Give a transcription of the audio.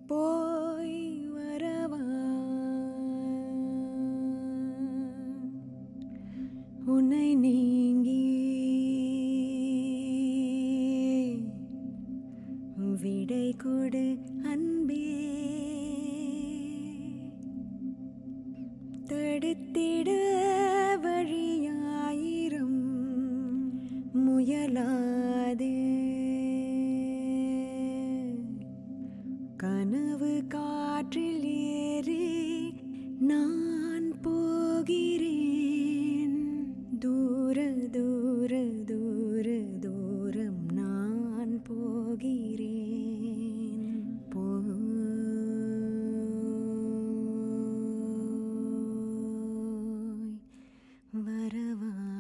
போய் வரவா உன்னை நீங்கி விடை கொடு அன்பே தடுத்திட வழியாயிரம் முயலாது கனவு காற்றில் ஏறி நான் போகிறேன் தூர தூர தூர தூரம் நான் போகிறேன் போய் வரவா